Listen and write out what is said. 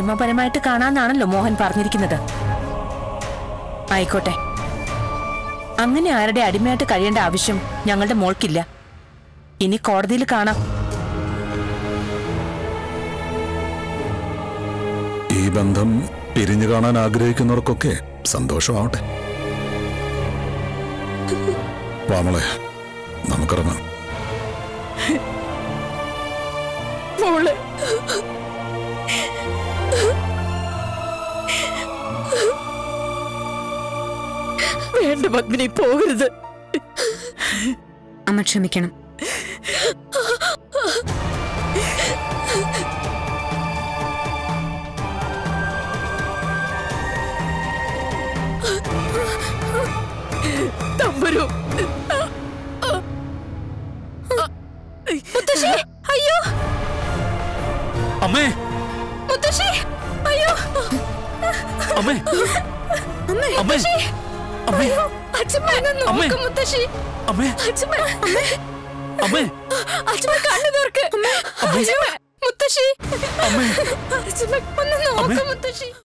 നിയമപരമായിട്ട് കാണാന്നാണല്ലോ മോഹൻ പറഞ്ഞിരിക്കുന്നത് ആയിക്കോട്ടെ അങ്ങനെ ആരുടെ അടിമയായിട്ട് കഴിയേണ്ട ആവശ്യം ഞങ്ങളുടെ മോൾക്കില്ല ഇനി കോടതിയിൽ കാണാം ഈ ബന്ധം പിരിഞ്ഞു കാണാൻ ആഗ്രഹിക്കുന്നവർക്കൊക്കെ സന്തോഷമാവട്ടെ വാമളെ നമുക്കിറങ്ങാം മോള് വേണ്ട പത്മിനി പോകരുത് അമ്മ ക്ഷമിക്കണം തമ്പുരു മുത്തശ്ശി അയ്യോ അമ്മേ മുത്തശ്ശി അയ്യോ അമ്മേ അമ്മേ അമ്മേ അച്ഛമ്മ അമ്മേ. നോക്ക് മുത്തശ്ശി അമ്മേ അച്ഛമ്മ അമ്മേ അച്ഛമ്മ കണ്ണു തുറക്ക് അച്ഛമ്മ മുത്തശ്ശി അമ്മേ അച്ഛമ്മ ഒന്ന് നോക്ക് അമ്മേ. മുത്തശ്ശി